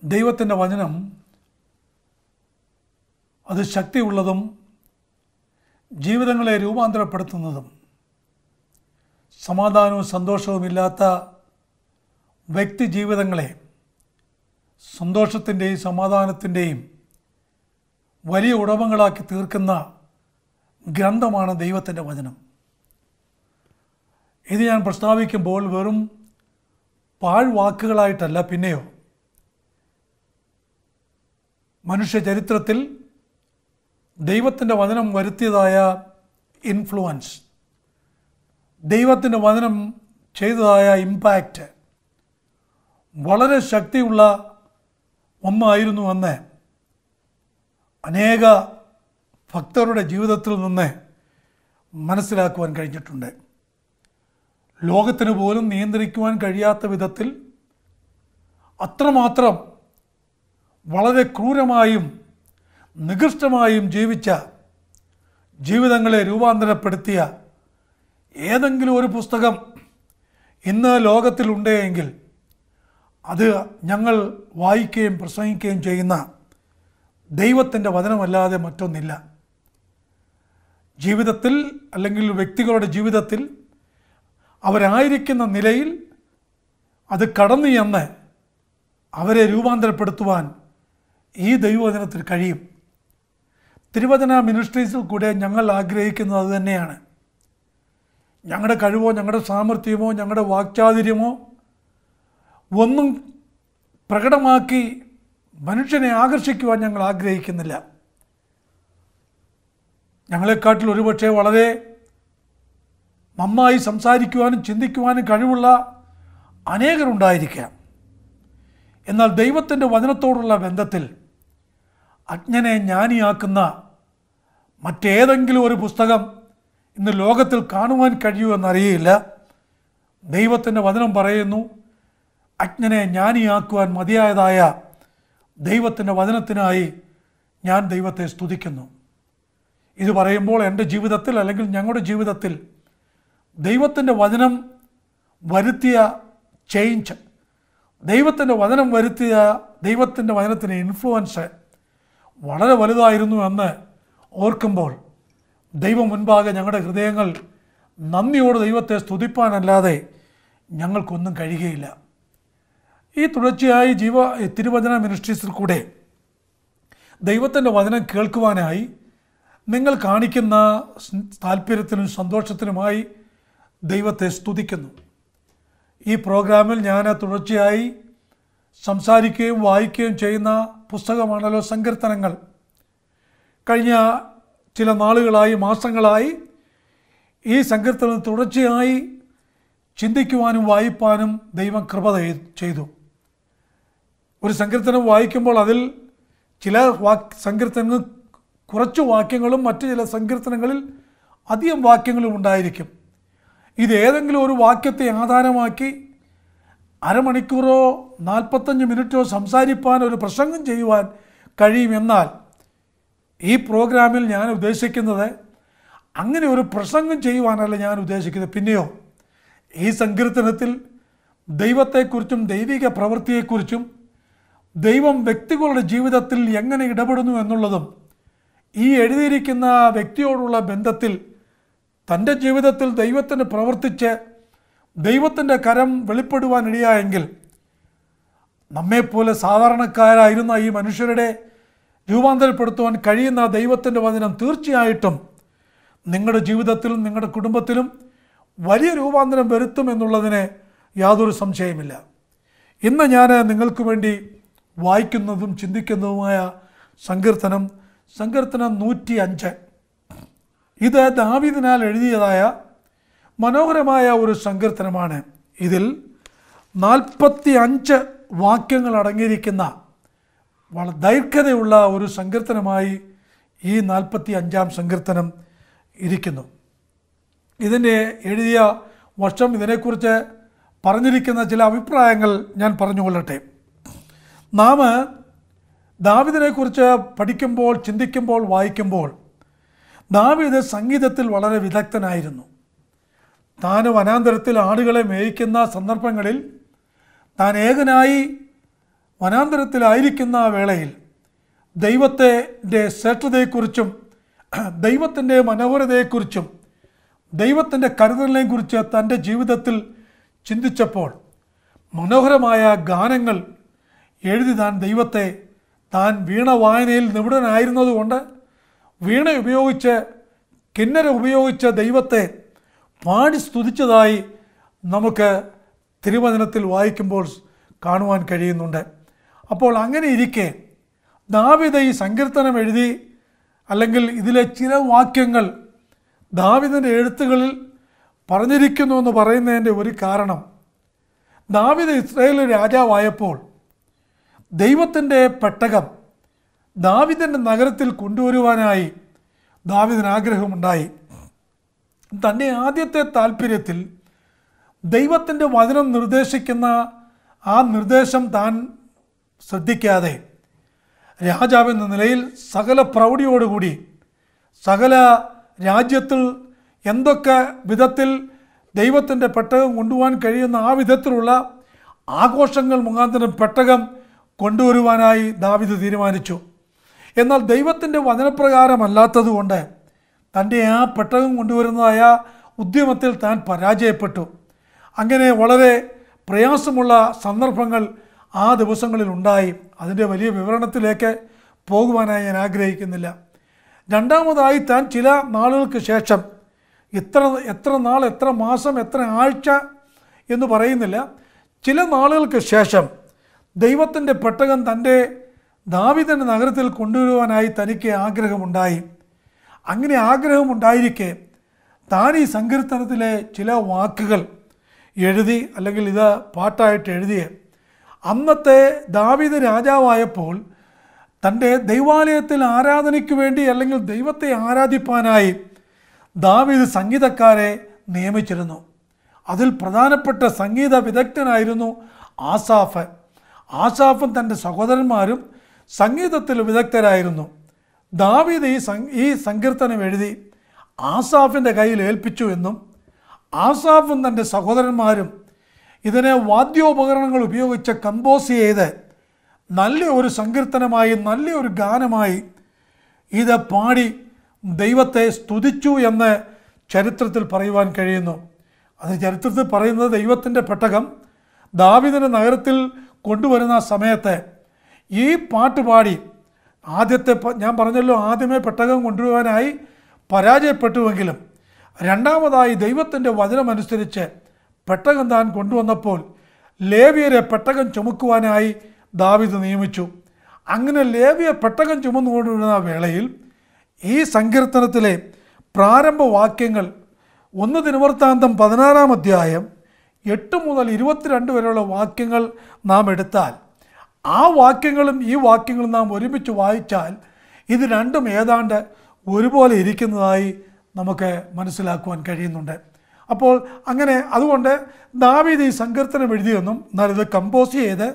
ദൈവത്തിൻ്റെ വചനം അത് ശക്തിയുള്ളതും ജീവിതങ്ങളെ രൂപാന്തരപ്പെടുത്തുന്നതും സമാധാനവും സന്തോഷവുമില്ലാത്ത വ്യക്തി ജീവിതങ്ങളെ സന്തോഷത്തിൻ്റെയും സമാധാനത്തിൻ്റെയും വലിയ ഉടമകളാക്കി തീർക്കുന്ന ഗ്രന്ഥമാണ് ദൈവത്തിൻ്റെ വചനം ഇത് ഞാൻ പ്രസ്താവിക്കുമ്പോൾ വെറും പാഴ്വാക്കുകളായിട്ടല്ല പിന്നെയോ മനുഷ്യ ചരിത്രത്തിൽ ദൈവത്തിൻ്റെ വചനം വരുത്തിയതായ ഇൻഫ്ലുവൻസ് ദൈവത്തിൻ്റെ വചനം ചെയ്തതായ ഇമ്പാക്റ്റ് വളരെ ശക്തിയുള്ള ഒന്നായിരുന്നു അന്ന് അനേക ഭക്തരുടെ ജീവിതത്തിൽ നിന്ന് മനസ്സിലാക്കുവാൻ കഴിഞ്ഞിട്ടുണ്ട് ലോകത്തിന് പോലും നിയന്ത്രിക്കുവാൻ കഴിയാത്ത വിധത്തിൽ അത്രമാത്രം വളരെ ക്രൂരമായും നികൃഷ്ടമായും ജീവിച്ച ജീവിതങ്ങളെ രൂപാന്തരപ്പെടുത്തിയ ഏതെങ്കിലും ഒരു പുസ്തകം ഇന്ന് ലോകത്തിലുണ്ടെങ്കിൽ അത് ഞങ്ങൾ വായിക്കുകയും പ്രസംഗിക്കുകയും ചെയ്യുന്ന ദൈവത്തിൻ്റെ വചനമല്ലാതെ മറ്റൊന്നില്ല ജീവിതത്തിൽ അല്ലെങ്കിൽ വ്യക്തികളുടെ ജീവിതത്തിൽ അവരായിരിക്കുന്ന നിലയിൽ അത് കടന്നു ചെന്ന് അവരെ രൂപാന്തരപ്പെടുത്തുവാൻ ഈ ദൈവവചനത്തിൽ കഴിയും തിരുവചന മിനിസ്ട്രീസിൽ കൂടെ ഞങ്ങൾ ആഗ്രഹിക്കുന്നത് അത് തന്നെയാണ് ഞങ്ങളുടെ കഴിവോ ഞങ്ങളുടെ സാമർഥ്യമോ ഞങ്ങളുടെ വാക്ചാതുര്യമോ ഒന്നും പ്രകടമാക്കി മനുഷ്യനെ ആകർഷിക്കുവാൻ ഞങ്ങൾ ആഗ്രഹിക്കുന്നില്ല ഞങ്ങളെക്കാട്ടിൽ ഒരുപക്ഷെ വളരെ നന്നായി സംസാരിക്കുവാനും ചിന്തിക്കുവാനും കഴിവുള്ള അനേകരുണ്ടായിരിക്കാം എന്നാൽ ദൈവത്തിൻ്റെ വചനത്തോടുള്ള ബന്ധത്തിൽ അജ്ഞനെ ജ്ഞാനിയാക്കുന്ന മറ്റേതെങ്കിലും ഒരു പുസ്തകം ഇന്ന് ലോകത്തിൽ കാണുവാൻ കഴിയുമെന്നറിയില്ല ദൈവത്തിൻ്റെ വചനം പറയുന്നു അജ്ഞനെ ജ്ഞാനിയാക്കുവാൻ മതിയായതായ ദൈവത്തിൻ്റെ വചനത്തിനായി ഞാൻ ദൈവത്തെ സ്തുതിക്കുന്നു ഇത് പറയുമ്പോൾ എൻ്റെ ജീവിതത്തിൽ അല്ലെങ്കിൽ ഞങ്ങളുടെ ജീവിതത്തിൽ ദൈവത്തിൻ്റെ വചനം വരുത്തിയ ചേഞ്ച് ദൈവത്തിൻ്റെ വചനം വരുത്തിയ ദൈവത്തിൻ്റെ വചനത്തിന് ഇൻഫ്ലുവൻസ് വളരെ വലുതായിരുന്നു എന്ന് ഓർക്കുമ്പോൾ ദൈവം മുൻപാകെ ഞങ്ങളുടെ ഹൃദയങ്ങൾ നന്ദിയോട് ദൈവത്തെ സ്തുതിപ്പാനല്ലാതെ ഞങ്ങൾക്കൊന്നും കഴിയുകയില്ല ഈ തുടർച്ചയായി ജീവ തിരുവചന മിനിസ്ട്രീസിൽ കൂടെ ദൈവത്തിൻ്റെ വചനം കേൾക്കുവാനായി നിങ്ങൾ കാണിക്കുന്ന സ് താല്പര്യത്തിനും സന്തോഷത്തിനുമായി ദൈവത്തെ സ്തുതിക്കുന്നു ഈ പ്രോഗ്രാമിൽ ഞാൻ തുടർച്ചയായി സംസാരിക്കുകയും വായിക്കുകയും ചെയ്യുന്ന പുസ്തകമാണല്ലോ സങ്കീർത്തനങ്ങൾ കഴിഞ്ഞ ചില നാളുകളായി മാസങ്ങളായി ഈ സങ്കീർത്തനം തുടർച്ചയായി ചിന്തിക്കുവാനും വായിപ്പാനും ദൈവം കൃപ ചെയ്- ചെയ്തു ഒരു സങ്കീർത്തനം വായിക്കുമ്പോൾ അതിൽ ചില വാക് സങ്കീർത്തനങ്ങൾ കുറച്ച് വാക്യങ്ങളും മറ്റു ചില സങ്കീർത്തനങ്ങളിൽ അധികം വാക്യങ്ങളും ഉണ്ടായിരിക്കും ഇത് ഏതെങ്കിലും ഒരു വാക്യത്തെ ആധാരമാക്കി അരമണിക്കൂറോ നാൽപ്പത്തഞ്ച് മിനിറ്റോ സംസാരിപ്പാൻ ഒരു പ്രസംഗം ചെയ്യുവാൻ കഴിയുമെന്നാൽ ഈ പ്രോഗ്രാമിൽ ഞാൻ ഉദ്ദേശിക്കുന്നത് അങ്ങനെ ഒരു പ്രസംഗം ചെയ്യുവാനല്ല ഞാൻ ഉദ്ദേശിക്കുന്നത് പിന്നെയോ ഈ സങ്കീർത്തനത്തിൽ ദൈവത്തെക്കുറിച്ചും ദൈവിക പ്രവൃത്തിയെക്കുറിച്ചും ദൈവം വ്യക്തികളുടെ ജീവിതത്തിൽ എങ്ങനെ ഇടപെടുന്നു എന്നുള്ളതും ഈ എഴുതിയിരിക്കുന്ന വ്യക്തിയോടുള്ള ബന്ധത്തിൽ തൻ്റെ ജീവിതത്തിൽ ദൈവത്തിന് പ്രവർത്തിച്ച് ദൈവത്തിൻ്റെ കരം വെളിപ്പെടുവാനിടയായെങ്കിൽ നമ്മെപ്പോലെ സാധാരണക്കാരായിരുന്ന ഈ മനുഷ്യരുടെ രൂപാന്തരപ്പെടുത്തുവാൻ കഴിയുന്ന ദൈവത്തിൻ്റെ വചനം തീർച്ചയായിട്ടും നിങ്ങളുടെ ജീവിതത്തിലും നിങ്ങളുടെ കുടുംബത്തിലും വലിയ രൂപാന്തരം വരുത്തും എന്നുള്ളതിന് യാതൊരു സംശയമില്ല ഇന്ന് ഞാൻ നിങ്ങൾക്ക് വേണ്ടി വായിക്കുന്നതും ചിന്തിക്കുന്നതുമായ സങ്കീർത്തനം സങ്കീർത്തനം നൂറ്റി അഞ്ച് ഇത് ദാവീദിനാൽ എഴുതിയതായ മനോഹരമായ ഒരു സങ്കീർത്തനമാണ് ഇതിൽ നാൽപ്പത്തി അഞ്ച് വാക്യങ്ങൾ അടങ്ങിയിരിക്കുന്ന വളരെ ദൈർഘ്യതയുള്ള ഒരു സങ്കീർത്തനമായി ഈ നാൽപ്പത്തി അഞ്ചാം സങ്കീർത്തനം ഇരിക്കുന്നു ഇതിൻ്റെ എഴുതിയ വർഷം ഇതിനെക്കുറിച്ച് പറഞ്ഞിരിക്കുന്ന ചില അഭിപ്രായങ്ങൾ ഞാൻ പറഞ്ഞുകൊള്ളട്ടെ നാം ദാവിദിനെക്കുറിച്ച് പഠിക്കുമ്പോൾ ചിന്തിക്കുമ്പോൾ വായിക്കുമ്പോൾ ദാവീദ് സംഗീതത്തിൽ വളരെ വിദഗ്ധനായിരുന്നു താൻ വനാന്തരത്തിൽ ആടുകളെ മേയിക്കുന്ന സന്ദർഭങ്ങളിൽ താൻ ഏകനായി വനാന്തരത്തിലായിരിക്കുന്ന ആ വേളയിൽ ദൈവത്തിൻ്റെ ശ്രേഷ്ഠതയെക്കുറിച്ചും ദൈവത്തിൻ്റെ മനോഹരതയെക്കുറിച്ചും ദൈവത്തിൻ്റെ കരുതലിനെക്കുറിച്ച് തൻ്റെ ജീവിതത്തിൽ ചിന്തിച്ചപ്പോൾ മനോഹരമായ ഗാനങ്ങൾ എഴുതി താൻ ദൈവത്തെ താൻ വീണ വായനയിൽ നിപുണനായിരുന്നതുകൊണ്ട് വീണ ഉപയോഗിച്ച് കിന്നര ഉപയോഗിച്ച് ദൈവത്തെ പാടി സ്തുതിച്ചതായി നമുക്ക് തിരുവചനത്തിൽ വായിക്കുമ്പോൾ കാണുവാൻ കഴിയുന്നുണ്ട് അപ്പോൾ അങ്ങനെ ഇരിക്കെ ദാവിദ ഈ സങ്കീർത്തനം എഴുതി അല്ലെങ്കിൽ ഇതിലെ ചില വാക്യങ്ങൾ ദാവിദിൻ്റെ എഴുത്തുകളിൽ പറഞ്ഞിരിക്കുന്നു എന്ന് പറയുന്നതിൻ്റെ ഒരു കാരണം ദാവിദ് ഇസ്രായേൽ രാജാവായപ്പോൾ ദൈവത്തിൻ്റെ പെട്ടകം ദാവിദിൻ്റെ നഗരത്തിൽ കൊണ്ടുവരുവാനായി ദാവിദിന് ആഗ്രഹമുണ്ടായി തൻ്റെ ആദ്യത്തെ താല്പര്യത്തിൽ ദൈവത്തിൻ്റെ വചനം നിർദ്ദേശിക്കുന്ന ആ നിർദ്ദേശം താൻ ശ്രദ്ധിക്കാതെ രാജാവെന്ന നിലയിൽ സകല പ്രൗഢിയോടുകൂടി സകല രാജ്യത്തിൽ എന്തൊക്കെ വിധത്തിൽ ദൈവത്തിൻ്റെ പെട്ടകം കൊണ്ടുപോകാൻ കഴിയുന്ന ആ വിധത്തിലുള്ള ആഘോഷങ്ങൾ മുഖാന്തരം പെട്ടകം കൊണ്ടുവരുവാനായി ദാവിദ് തീരുമാനിച്ചു എന്നാൽ ദൈവത്തിൻ്റെ വചനപ്രകാരമല്ലാത്തതുകൊണ്ട് തൻ്റെ ആ പെട്ടകം കൊണ്ടുവരുന്നതായ ഉദ്യമത്തിൽ താൻ പരാജയപ്പെട്ടു അങ്ങനെ വളരെ പ്രയാസമുള്ള സന്ദർഭങ്ങൾ ആ ദിവസങ്ങളിൽ ഉണ്ടായി അതിൻ്റെ വലിയ വിവരണത്തിലേക്ക് പോകുവാനായി ഞാൻ ആഗ്രഹിക്കുന്നില്ല രണ്ടാമതായി താൻ ചില നാളുകൾക്ക് ശേഷം എത്ര എത്ര നാൾ എത്ര മാസം എത്ര ആഴ്ച എന്ന് പറയുന്നില്ല ചില നാളുകൾക്ക് ശേഷം ദൈവത്തിൻ്റെ പെട്ടകം തൻ്റെ ദാവിദൻ്റെ നഗരത്തിൽ കൊണ്ടുവരുവാനായി തനിക്ക് ആഗ്രഹമുണ്ടായി അങ്ങനെ ആഗ്രഹമുണ്ടായിരിക്കെ താൻ ഈ സങ്കീർത്തനത്തിലെ ചില വാക്കുകൾ എഴുതി അല്ലെങ്കിൽ ഇത് പാട്ടായിട്ട് എഴുതിയ അന്നത്തെ ദാവിദ് രാജാവായപ്പോൾ തൻ്റെ ദൈവാലയത്തിൽ ആരാധനയ്ക്ക് വേണ്ടി അല്ലെങ്കിൽ ദൈവത്തെ ആരാധിപ്പാനായി ദാവീദ് സംഗീതക്കാരെ നിയമിച്ചിരുന്നു അതിൽ പ്രധാനപ്പെട്ട സംഗീത വിദഗ്ധനായിരുന്നു ആസാഫ് ആസാഫും തൻ്റെ സഹോദരന്മാരും സംഗീതത്തിൽ വിദഗ്ധരായിരുന്നു ദാവീദ് ഈ സം ഈ സങ്കീർത്തനം എഴുതി ആസാഫിൻ്റെ കയ്യിൽ ഏൽപ്പിച്ചു എന്നും ആസാഫും തൻ്റെ സഹോദരന്മാരും ഇതിനെ വാദ്യോപകരണങ്ങൾ ഉപയോഗിച്ച് കമ്പോസ് ചെയ്ത് നല്ല ഒരു സങ്കീർത്തനമായി നല്ല ഒരു ഗാനമായി ഇത് പാടി ദൈവത്തെ സ്തുതിച്ചു എന്ന് ചരിത്രത്തിൽ പറയുവാൻ കഴിയുന്നു അത് ചരിത്രത്തിൽ പറയുന്നത് ദൈവത്തിൻ്റെ പെട്ടകം ദാവിദിൻ്റെ നഗരത്തിൽ കൊണ്ടുവരുന്ന സമയത്ത് ഈ പാട്ട് പാടി ആദ്യത്തെ പ- ഞാൻ പറഞ്ഞല്ലോ ആദ്യമേ പെട്ടകം കൊണ്ടുവരുവാനായി പരാജയപ്പെട്ടുവെങ്കിലും രണ്ടാമതായി ദൈവത്തിൻ്റെ വചനമനുസരിച്ച് പെട്ടകം താൻ കൊണ്ടുവന്നപ്പോൾ ലേവിയരെ പെട്ടകം ചുമക്കുവാനായി ദാവിദ് നിയമിച്ചു അങ്ങനെ ലേവിയ പെട്ടകം ചുമന്നുകൊണ്ടിരുന്ന വേളയിൽ ഈ സങ്കീർത്തനത്തിലെ പ്രാരംഭ വാക്യങ്ങൾ ഒന്ന് ദിനവൃത്താന്തം പതിനാറാം അധ്യായം എട്ട് മുതൽ ഇരുപത്തിരണ്ട് വരെയുള്ള വാക്യങ്ങൾ നാം എടുത്താൽ ആ വാക്യങ്ങളും ഈ വാക്യങ്ങളും നാം ഒരുമിച്ച് വായിച്ചാൽ ഇത് രണ്ടും ഏതാണ്ട് ഒരുപോലെ ഇരിക്കുന്നതായി നമുക്ക് മനസ്സിലാക്കുവാൻ കഴിയുന്നുണ്ട് അപ്പോൾ അങ്ങനെ അതുകൊണ്ട് ദാവീദ് ഈ സങ്കീർത്തനം എഴുതിയെന്നും എന്നാൽ ഇത് കമ്പോസ് ചെയ്ത്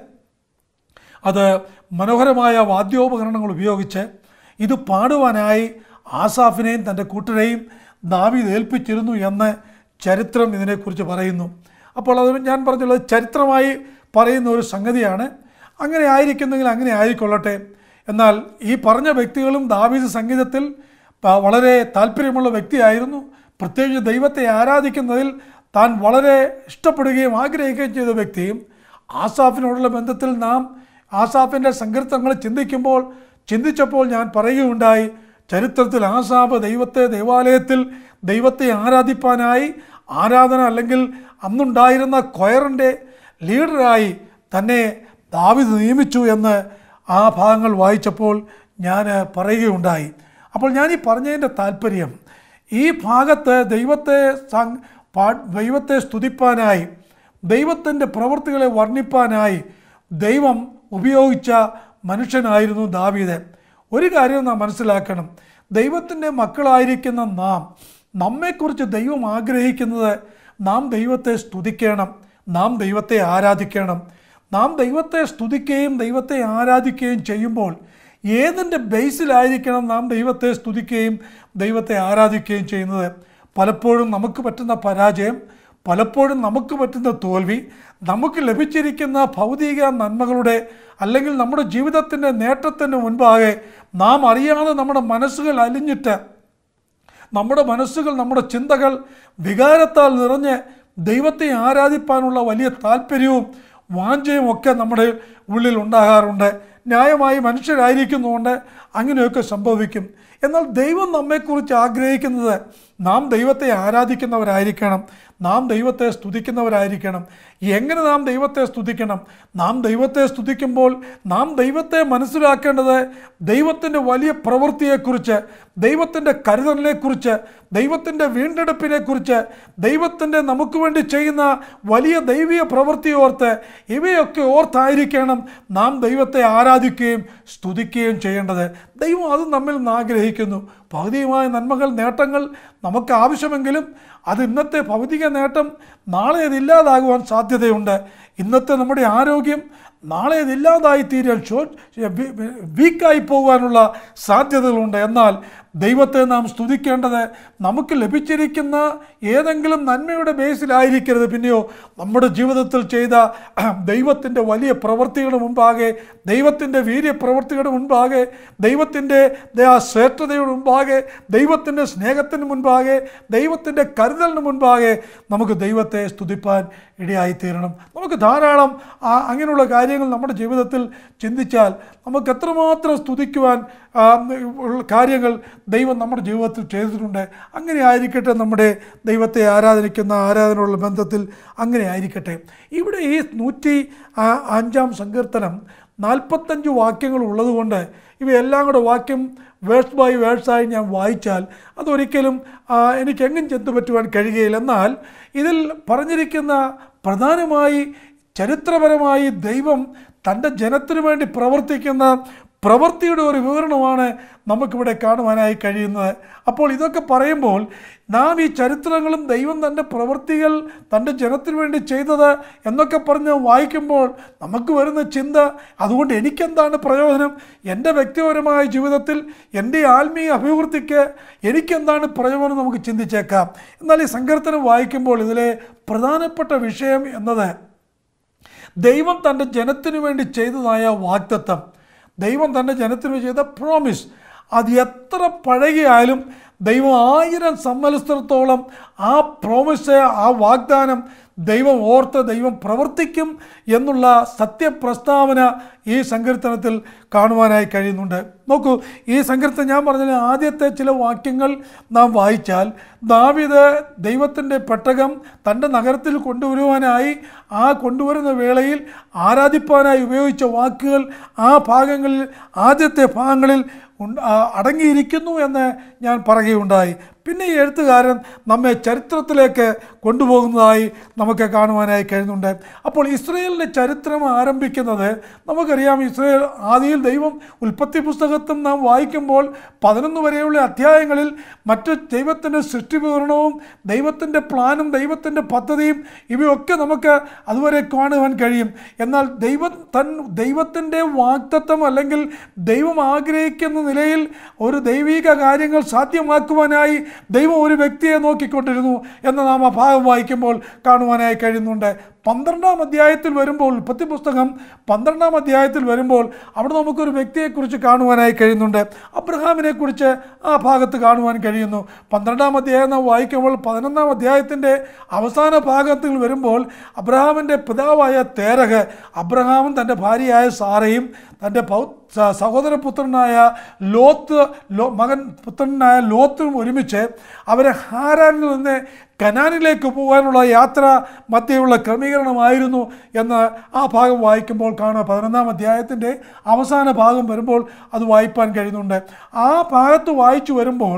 അത് മനോഹരമായ വാദ്യോപകരണങ്ങൾ ഉപയോഗിച്ച് ഇത് പാടുവാനായി ആസാഫിനെയും തൻ്റെ കൂട്ടരെയും ദാവീദ് ഏൽപ്പിച്ചിരുന്നു എന്ന് ചരിത്രം ഇതിനെക്കുറിച്ച് പറയുന്നു അപ്പോൾ അത് ഞാൻ പറഞ്ഞുള്ളത് ചരിത്രമായി പറയുന്ന ഒരു സംഗതിയാണ് അങ്ങനെ ആയിരിക്കുന്നെങ്കിൽ അങ്ങനെ ആയിക്കൊള്ളട്ടെ എന്നാൽ ഈ പറഞ്ഞ വ്യക്തികളും ദാവീദ് സംഗീതത്തിൽ പ- വളരെ താല്പര്യമുള്ള വ്യക്തിയായിരുന്നു പ്രത്യേകിച്ച് ദൈവത്തെ ആരാധിക്കുന്നതിൽ താൻ വളരെ ഇഷ്ടപ്പെടുകയും ആഗ്രഹിക്കുകയും ചെയ്ത വ്യക്തിയും ആസാഫിനോടുള്ള ബന്ധത്തിൽ നാം ആസാഫിൻ്റെ സങ്കീർത്തങ്ങൾ ചിന്തിക്കുമ്പോൾ ചിന്തിച്ചപ്പോൾ ഞാൻ പറയുകയുണ്ടായി ചരിത്രത്തിൽ ആസാഫ് ദൈവത്തെ ദേവാലയത്തിൽ ദൈവത്തെ ആരാധിപ്പാനായി ആരാധന അല്ലെങ്കിൽ അന്നുണ്ടായിരുന്ന കൊയറിൻ്റെ ലീഡറായി തന്നെ ദാവിദ് നിയമിച്ചു എന്ന് ആ ഭാഗങ്ങൾ വായിച്ചപ്പോൾ ഞാൻ പറയുകയുണ്ടായി അപ്പോൾ ഞാൻ ഈ പറഞ്ഞതിൻ്റെ താല്പര്യം ഈ ഭാഗത്ത് ദൈവത്തെ സം- പാ- ദൈവത്തെ സ്തുതിപ്പാനായി ദൈവത്തിൻ്റെ പ്രവൃത്തികളെ വർണ്ണിപ്പാനായി ദൈവം ഉപയോഗിച്ച മനുഷ്യനായിരുന്നു ദാവീദ് ഒരു കാര്യം നാം മനസ്സിലാക്കണം ദൈവത്തിൻ്റെ മക്കളായിരിക്കുന്ന നാം നമ്മെക്കുറിച്ച് ദൈവം ആഗ്രഹിക്കുന്നത് നാം ദൈവത്തെ സ്തുതിക്കണം നാം ദൈവത്തെ ആരാധിക്കണം നാം ദൈവത്തെ സ്തുതിക്കുകയും ദൈവത്തെ ആരാധിക്കുകയും ചെയ്യുമ്പോൾ ഏതിൻ്റെ ബേസിലായിരിക്കണം നാം ദൈവത്തെ സ്തുതിക്കുകയും ദൈവത്തെ ആരാധിക്കുകയും ചെയ്യുന്നത് പലപ്പോഴും നമുക്ക് പറ്റുന്ന പരാജയം പലപ്പോഴും നമുക്ക് പറ്റുന്ന തോൽവി നമുക്ക് ലഭിച്ചിരിക്കുന്ന ഭൗതിക നന്മകളുടെ അല്ലെങ്കിൽ നമ്മുടെ ജീവിതത്തിൻ്റെ നേട്ടത്തിന് മുൻപാകെ നാം അറിയാതെ നമ്മുടെ മനസ്സുകൾ അലിഞ്ഞിട്ട് നമ്മുടെ മനസ്സുകൾ നമ്മുടെ ചിന്തകൾ വികാരത്താൽ നിറഞ്ഞ് ദൈവത്തെ ആരാധിപ്പാനുള്ള വലിയ താല്പര്യവും വാഞ്ചയും ഒക്കെ നമ്മുടെ ഉള്ളിൽ ഉണ്ടാകാറുണ്ട് ന്യായമായി മനുഷ്യരായിരിക്കുന്നതുകൊണ്ട് അങ്ങനെയൊക്കെ സംഭവിക്കും എന്നാൽ ദൈവം നമ്മെക്കുറിച്ച് ആഗ്രഹിക്കുന്നത് നാം ദൈവത്തെ ആരാധിക്കുന്നവരായിരിക്കണം നാം ദൈവത്തെ സ്തുതിക്കുന്നവരായിരിക്കണം എങ്ങനെ നാം ദൈവത്തെ സ്തുതിക്കണം നാം ദൈവത്തെ സ്തുതിക്കുമ്പോൾ നാം ദൈവത്തെ മനസ്സിലാക്കേണ്ടത് ദൈവത്തിൻ്റെ വലിയ പ്രവൃത്തിയെക്കുറിച്ച് ദൈവത്തിൻ്റെ കരുതലിനെക്കുറിച്ച് ദൈവത്തിൻ്റെ വീണ്ടെടുപ്പിനെക്കുറിച്ച് ദൈവത്തിൻ്റെ നമുക്ക് വേണ്ടി ചെയ്യുന്ന വലിയ ദൈവീയ പ്രവൃത്തി ഓർത്ത് ഇവയൊക്കെ ഓർത്തായിരിക്കണം നാം ദൈവത്തെ ആരാധിക്കുകയും സ്തുതിക്കുകയും ചെയ്യേണ്ടത് ദൈവം അത് നമ്മിൽ നിന്ന് ആഗ്രഹിക്കുന്നു ഭൗതികമായ നന്മകൾ നേട്ടങ്ങൾ നമുക്ക് ആവശ്യമെങ്കിലും അത് ഇന്നത്തെ ഭൗതിക നേട്ടം നാളെ അതില്ലാതാകുവാൻ സാധ്യതയുണ്ട് ഇന്നത്തെ നമ്മുടെ ആരോഗ്യം നാളെ അതില്ലാതായി തീരാൻ ഷോ വീക്കായി പോകാനുള്ള സാധ്യതകളുണ്ട് എന്നാൽ ദൈവത്തെ നാം സ്തുതിക്കേണ്ടത് നമുക്ക് ലഭിച്ചിരിക്കുന്ന ഏതെങ്കിലും നന്മയുടെ ബേസിലായിരിക്കരുത് പിന്നെയോ നമ്മുടെ ജീവിതത്തിൽ ചെയ്ത ദൈവത്തിൻ്റെ വലിയ പ്രവൃത്തിയുടെ മുമ്പാകെ ദൈവത്തിൻ്റെ വീര്യപ്രവൃത്തിയുടെ മുൻപാകെ ദൈവത്തിൻ്റെ ആ ശ്രേഷ്ഠതയുടെ മുമ്പാകെ ദൈവത്തിൻ്റെ സ്നേഹത്തിന് മുൻപാകെ ദൈവത്തിൻ്റെ കരുതലിന് മുൻപാകെ നമുക്ക് ദൈവത്തെ സ്തുതിപ്പാൻ ഇടയായിത്തീരണം നമുക്ക് ധാരാളം ആ അങ്ങനെയുള്ള കാര്യങ്ങൾ നമ്മുടെ ജീവിതത്തിൽ ചിന്തിച്ചാൽ നമുക്ക് എത്രമാത്രം സ്തുതിക്കുവാൻ ആ, ഉള്ള കാര്യങ്ങൾ ദൈവം നമ്മുടെ ജീവിതത്തിൽ ചെയ്തിട്ടുണ്ട് അങ്ങനെ ആയിരിക്കട്ടെ നമ്മുടെ ദൈവത്തെ ആരാധനിക്കുന്ന ആരാധനയുള്ള ബന്ധത്തിൽ അങ്ങനെ ആയിരിക്കട്ടെ ഇവിടെ ഈ നൂറ്റി ആ, അഞ്ചാം സങ്കീർത്തനം നാൽപ്പത്തഞ്ച് വാക്യങ്ങൾ ഉള്ളതുകൊണ്ട് ഇവയെല്ലാം കൂടെ വാക്യം വേഴ്സ് ബൈ വേഴ്സായി ഞാൻ വായിച്ചാൽ അതൊരിക്കലും ആ, എനിക്കെങ്ങും ചെന്നു പറ്റുവാൻ കഴിയുകയില്ല എന്നാൽ ഇതിൽ പറഞ്ഞിരിക്കുന്ന പ്രധാനമായി ചരിത്രപരമായി ദൈവം തൻ്റെ ജനത്തിനു വേണ്ടി പ്രവർത്തിക്കുന്ന പ്രവൃത്തിയുടെ ഒരു വിവരണമാണ് നമുക്കിവിടെ കാണുവാനായി കഴിയുന്നത് അപ്പോൾ ഇതൊക്കെ പറയുമ്പോൾ നാം ഈ ചരിത്രങ്ങളും ദൈവം തൻ്റെ പ്രവൃത്തികൾ തൻ്റെ ജനത്തിനു വേണ്ടി ചെയ്തത് എന്നൊക്കെ പറഞ്ഞ് വായിക്കുമ്പോൾ നമുക്ക് വരുന്ന ചിന്ത അതുകൊണ്ട് എനിക്കെന്താണ് പ്രയോജനം എൻ്റെ വ്യക്തിപരമായ ജീവിതത്തിൽ എൻ്റെ ആത്മീയ അഭിവൃദ്ധിക്ക് എനിക്കെന്താണ് പ്രയോജനം നമുക്ക് ചിന്തിച്ചേക്കാം എന്നാൽ ഈ സങ്കീർത്തനം വായിക്കുമ്പോൾ ഇതിലെ പ്രധാനപ്പെട്ട വിഷയം എന്നത് ദൈവം തൻ്റെ ജനത്തിനു വേണ്ടി ചെയ്തതായ വാഗ്ദത്തം ദൈവം തൻ്റെ ജനത്തിനു ചെയ്ത പ്രോമിസ് അത് എത്ര പഴകിയായാലും ദൈവം ആയിരം സമ്മത്സരത്തോളം ആ പ്രോമിസ് ആ വാഗ്ദാനം ദൈവം ഓർത്ത് ദൈവം പ്രവർത്തിക്കും എന്നുള്ള സത്യപ്രസ്താവന ഈ സങ്കീർത്തനത്തിൽ കാണുവാനായി കഴിയുന്നുണ്ട് നോക്കൂ ഈ സങ്കീർത്തനം ഞാൻ പറഞ്ഞ ആദ്യത്തെ ചില വാക്യങ്ങൾ നാം വായിച്ചാൽ ദാവിദ് ദൈവത്തിൻ്റെ പെട്ടകം തൻ്റെ നഗരത്തിൽ കൊണ്ടുവരുവാനായി ആ കൊണ്ടുവരുന്ന വേളയിൽ ആരാധിപ്പാനായി ഉപയോഗിച്ച വാക്കുകൾ ആ ഭാഗങ്ങളിൽ ആദ്യത്തെ ഭാഗങ്ങളിൽ ഉണ്ട്- ആ, അടങ്ങിയിരിക്കുന്നു എന്ന് ഞാൻ പറയുകയുണ്ടായി പിന്നെ ഈ എഴുത്തുകാരൻ നമ്മെ ചരിത്രത്തിലേക്ക് കൊണ്ടുപോകുന്നതായി നമുക്ക് കാണുവാനായി കഴിയുന്നുണ്ട് അപ്പോൾ ഇസ്രയേലിൻ്റെ ചരിത്രം ആരംഭിക്കുന്നത് നമുക്കറിയാം ഇസ്രയേൽ ആദിയിൽ ദൈവം ഉൽപ്പത്തി പുസ്തകത്തും നാം വായിക്കുമ്പോൾ പതിനൊന്ന് വരെയുള്ള അധ്യായങ്ങളിൽ മറ്റ് ദൈവത്തിൻ്റെ സൃഷ്ടിവിവരണവും ദൈവത്തിൻ്റെ പ്ലാനും ദൈവത്തിൻ്റെ പദ്ധതിയും ഇവയൊക്കെ നമുക്ക് അതുവരെ കാണുവാൻ കഴിയും എന്നാൽ ദൈവം തൻ ദൈവത്തിൻ്റെ വാക്തത്വം അല്ലെങ്കിൽ ദൈവം ആഗ്രഹിക്കുന്ന നിലയിൽ ഒരു ദൈവിക കാര്യങ്ങൾ സാധ്യമാക്കുവാനായി ദൈവം ഒരു വ്യക്തിയെ നോക്കിക്കൊണ്ടിരുന്നു എന്ന് നാം ആ ഭാഗം വായിക്കുമ്പോൾ കാണുവാനായി കഴിയുന്നുണ്ട് പന്ത്രണ്ടാം അധ്യായത്തിൽ വരുമ്പോൾ ഉൽപ്പത്തി പുസ്തകം പന്ത്രണ്ടാം അധ്യായത്തിൽ വരുമ്പോൾ അവിടെ നമുക്കൊരു വ്യക്തിയെക്കുറിച്ച് കാണുവാനായി കഴിയുന്നുണ്ട് അബ്രഹാമിനെ കുറിച്ച് ആ ഭാഗത്ത് കാണുവാൻ കഴിയുന്നു പന്ത്രണ്ടാം അധ്യായം നാം വായിക്കുമ്പോൾ പതിനൊന്നാം അധ്യായത്തിൻ്റെ അവസാന ഭാഗത്തിൽ വരുമ്പോൾ അബ്രഹാമിൻ്റെ പിതാവായ തേരഹ് അബ്രഹാമും തൻ്റെ ഭാര്യയായ സാറയും തൻ്റെ പൗ സ- സഹോദരപുത്രനായ ലോത്ത് ലോ മകൻ പുത്രനായ ലോത്തും ഒരുമിച്ച് അവരെ ഹാരാനിൽ നിന്ന് കനാനിലേക്ക് പോകാനുള്ള യാത്ര മധ്യയുള്ള ക്രമീകരണമായിരുന്നു എന്ന് ആ ഭാഗം വായിക്കുമ്പോൾ കാണുക പതിനൊന്നാം അധ്യായത്തിൻ്റെ അവസാന ഭാഗം വരുമ്പോൾ അത് വായിപ്പാൻ കഴിയുന്നുണ്ട് ആ ഭാഗത്ത് വായിച്ചു വരുമ്പോൾ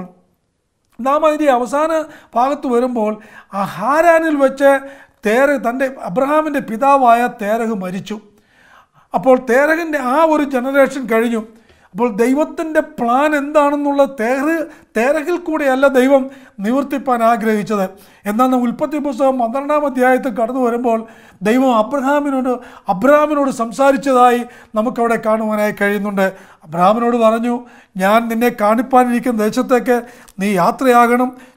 നാം അതിൻ്റെ അവസാന ഭാഗത്ത് വരുമ്പോൾ ആ ഹാരാനിൽ വെച്ച് തേര തൻ്റെ അബ്രഹാമിൻ്റെ പിതാവായ തേരഹ് മരിച്ചു അപ്പോൾ തേരഹിൻ്റെ ആ ഒരു ജനറേഷൻ കഴിഞ്ഞു അപ്പോൾ ദൈവത്തിൻ്റെ പ്ലാൻ എന്താണെന്നുള്ള തേറ് തേരഹിൽ കൂടെയല്ല ദൈവം നിവർത്തിപ്പാൻ ആഗ്രഹിച്ചത് എന്നാൽ നാം ഉൽപ്പത്തി പുസ്തകം പന്ത്രണ്ടാം അധ്യായത്തിൽ കടന്നു വരുമ്പോൾ ദൈവം അബ്രഹാമിനോട് അബ്രഹാമിനോട് സംസാരിച്ചതായി നമുക്കവിടെ കാണുവാനായി കഴിയുന്നുണ്ട് അബ്രഹാമിനോട് പറഞ്ഞു ഞാൻ നിന്നെ കാണിപ്പാനിരിക്കുന്ന ദേശത്തേക്ക് നീ യാത്രയാകണം